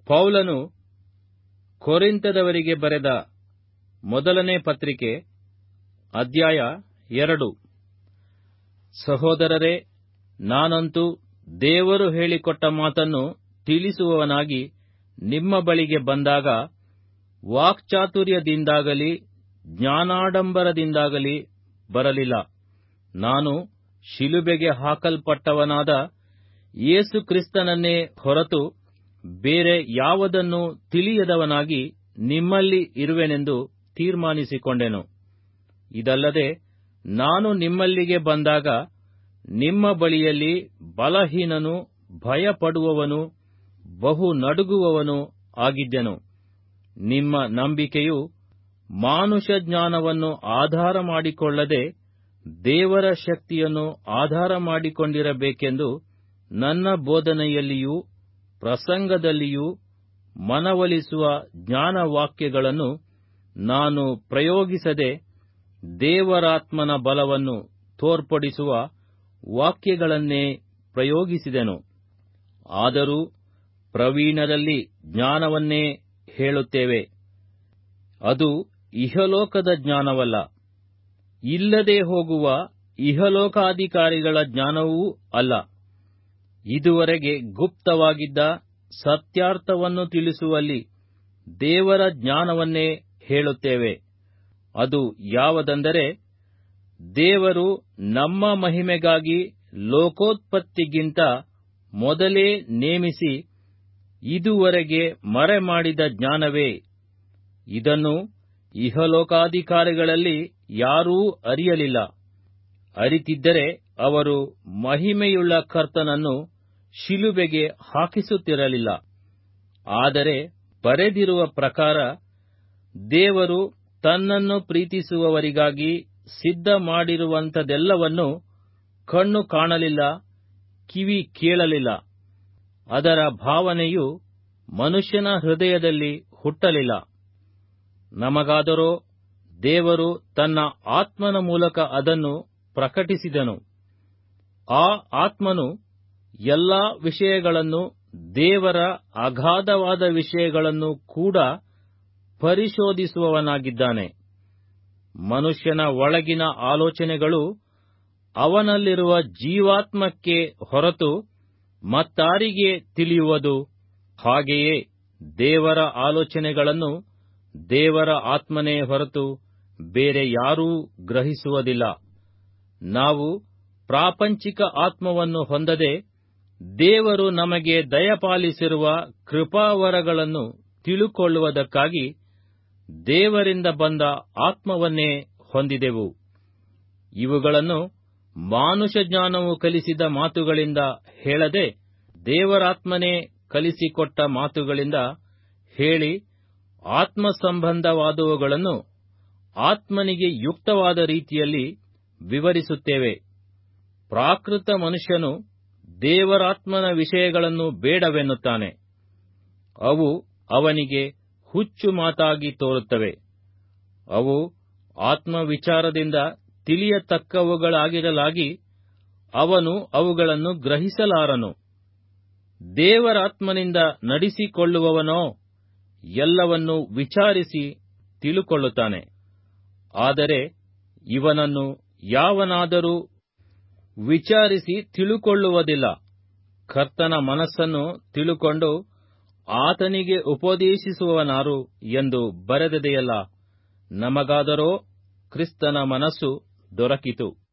ಪೌಲನು ಕೊರಿಂತದವರಿಗೆ ಬರೆದ ಮೊದಲನೇ ಪತ್ರಿಕೆ ಅಧ್ಯಾಯ ಎರಡು ಸಹೋದರರೇ ನಾನಂತೂ ದೇವರು ಹೇಳಿಕೊಟ್ಟ ಮಾತನ್ನು ತಿಳಿಸುವವನಾಗಿ ನಿಮ್ಮ ಬಳಿಗೆ ಬಂದಾಗ ವಾಕ್ಚಾತುರ್ಯದಿಂದಾಗಲಿ ಜ್ಞಾನಾಡಂಬರದಿಂದಾಗಲಿ ಬರಲಿಲ್ಲ ನಾನು ಶಿಲುಬೆಗೆ ಹಾಕಲ್ಪಟ್ಟವನಾದ ಯೇಸು ಕ್ರಿಸ್ತನನ್ನೇ ಹೊರತು ಬೇರೆ ಯಾವುದನ್ನು ತಿಳಿಯದವನಾಗಿ ನಿಮ್ಮಲ್ಲಿ ಇರುವೆನೆಂದು ತೀರ್ಮಾನಿಸಿಕೊಂಡೆನು ಇದಲ್ಲದೆ ನಾನು ನಿಮ್ಮಲ್ಲಿಗೆ ಬಂದಾಗ ನಿಮ್ಮ ಬಳಿಯಲ್ಲಿ ಬಲಹೀನನು ಭಯಪಡುವವನು ಬಹು ನಡುಗುವವನು ಆಗಿದ್ದೆನು ನಿಮ್ಮ ನಂಬಿಕೆಯು ಮಾನುಷ ಜ್ಞಾನವನ್ನು ಆಧಾರ ಮಾಡಿಕೊಳ್ಳದೆ ದೇವರ ಶಕ್ತಿಯನ್ನು ಆಧಾರ ಮಾಡಿಕೊಂಡಿರಬೇಕೆಂದು ನನ್ನ ಬೋಧನೆಯಲ್ಲಿಯೂ ಪ್ರಸಂಗದಲ್ಲಿಯೂ ಮನವೊಲಿಸುವ ಜ್ಞಾನವಾಕ್ಯಗಳನ್ನು ನಾನು ಪ್ರಯೋಗಿಸದೆ ದೇವರಾತ್ಮನ ಬಲವನ್ನು ತೋರ್ಪಡಿಸುವ ವಾಕ್ಯಗಳನ್ನೇ ಪ್ರಯೋಗಿಸಿದೆನು ಆದರೂ ಪ್ರವೀಣದಲ್ಲಿ ಜ್ಞಾನವನ್ನೇ ಹೇಳುತ್ತೇವೆ ಅದು ಇಹಲೋಕದ ಜ್ಞಾನವಲ್ಲ ಇಲ್ಲದೆ ಹೋಗುವ ಇಹಲೋಕಾಧಿಕಾರಿಗಳ ಜ್ಞಾನವೂ ಅಲ್ಲ ಇದುವರೆಗೆ ಗುಪ್ತವಾಗಿದ್ದ ಸತ್ಯಾರ್ಥವನ್ನು ತಿಳಿಸುವಲ್ಲಿ ದೇವರ ಜ್ಞಾನವನ್ನೇ ಹೇಳುತ್ತೇವೆ ಅದು ಯಾವುದೆಂದರೆ ದೇವರು ನಮ್ಮ ಮಹಿಮೆಗಾಗಿ ಲೋಕೋತ್ಪತ್ತಿಗಿಂತ ಮೊದಲೇ ನೇಮಿಸಿ ಇದುವರೆಗೆ ಮರೆಮಾಡಿದ ಜ್ಞಾನವೇ ಇದನ್ನು ಇಹಲೋಕಾಧಿಕಾರಿಗಳಲ್ಲಿ ಯಾರೂ ಅರಿಯಲಿಲ್ಲ ಅರಿತಿದ್ದರೆ ಅವರು ಮಹಿಮೆಯುಳ್ಳ ಕರ್ತನನ್ನು ಶಿಲುಬೆಗೆ ಹಾಕಿಸುತ್ತಿರಲಿಲ್ಲ ಆದರೆ ಬರೆದಿರುವ ಪ್ರಕಾರ ದೇವರು ತನ್ನನ್ನು ಪ್ರೀತಿಸುವವರಿಗಾಗಿ ಸಿದ್ಧ ಮಾಡಿರುವಂಥದೆಲ್ಲವನ್ನು ಕಣ್ಣು ಕಾಣಲಿಲ್ಲ ಕಿವಿ ಕೇಳಲಿಲ್ಲ ಅದರ ಭಾವನೆಯು ಮನುಷ್ಯನ ಹೃದಯದಲ್ಲಿ ಹುಟ್ಟಲಿಲ್ಲ ನಮಗಾದರೋ ದೇವರು ತನ್ನ ಆತ್ಮನ ಮೂಲಕ ಅದನ್ನು ಪ್ರಕಟಿಸಿದನು ಆ ಆತ್ಮನು ಎಲ್ಲಾ ವಿಷಯಗಳನ್ನು ದೇವರ ಅಗಾಧವಾದ ವಿಷಯಗಳನ್ನು ಕೂಡ ಪರಿಶೋಧಿಸುವವನಾಗಿದ್ದಾನೆ ಮನುಷ್ಯನ ಒಳಗಿನ ಆಲೋಚನೆಗಳು ಅವನಲ್ಲಿರುವ ಜೀವಾತ್ಮಕ್ಕೆ ಹೊರತು ಮತ್ತಾರಿಗೆ ತಿಳಿಯುವುದು ಹಾಗೆಯೇ ದೇವರ ಆಲೋಚನೆಗಳನ್ನು ದೇವರ ಆತ್ಮನೇ ಹೊರತು ಬೇರೆ ಯಾರೂ ಗ್ರಹಿಸುವುದಿಲ್ಲ ನಾವು ಪ್ರಾಪಂಚಿಕ ಆತ್ಮವನ್ನು ಹೊಂದದೆ ದೇವರು ನಮಗೆ ದಯಪಾಲಿಸಿರುವ ಕೃಪಾವರಗಳನ್ನು ತಿಳುಕೊಳ್ಳುವುದಕ್ಕಾಗಿ ದೇವರಿಂದ ಬಂದ ಆತ್ಮವನ್ನೇ ಹೊಂದಿದೆವು ಇವುಗಳನ್ನು ಮಾನುಷ ಜ್ಞಾನವು ಕಲಿಸಿದ ಮಾತುಗಳಿಂದ ಹೇಳದೆ ದೇವರಾತ್ಮನೇ ಕಲಿಸಿಕೊಟ್ಟ ಮಾತುಗಳಿಂದ ಹೇಳಿ ಆತ್ಮ ಸಂಬಂಧವಾದವುಗಳನ್ನು ಆತ್ಮನಿಗೆ ಯುಕ್ತವಾದ ರೀತಿಯಲ್ಲಿ ವಿವರಿಸುತ್ತೇವೆ ಪ್ರಾಕೃತ ಮನುಷ್ಯನು ದೇವರಾತ್ಮನ ವಿಷಯಗಳನ್ನು ಬೇಡವೆನ್ನುತ್ತಾನೆ ಅವು ಅವನಿಗೆ ಹುಚ್ಚು ಮಾತಾಗಿ ತೋರುತ್ತವೆ ಅವು ಆತ್ಮವಿಚಾರದಿಂದ ತಿಳಿಯತಕ್ಕವುಗಳಾಗಿರಲಾಗಿ ಅವನು ಅವುಗಳನ್ನು ಗ್ರಹಿಸಲಾರನು ದೇವರಾತ್ಮನಿಂದ ನಡೆಸಿಕೊಳ್ಳುವವನೋ ಎಲ್ಲವನ್ನೂ ವಿಚಾರಿಸಿ ತಿಳುಕೊಳ್ಳುತ್ತಾನೆ ಆದರೆ ಇವನನ್ನು ಯಾವನಾದರೂ ವಿಚಾರಿಸಿ ತಿಳುಕೊಳ್ಳುವುದಿಲ್ಲ ಕರ್ತನ ಮನಸ್ಸನ್ನು ತಿಳುಕೊಂಡು ಆತನಿಗೆ ಉಪದೇಶಿಸುವವನಾರು ಎಂದು ಬರೆದದೆಯಲ್ಲ ನಮಗಾದರೋ ಕ್ರಿಸ್ತನ ಮನಸ್ಸು ದೊರಕಿತು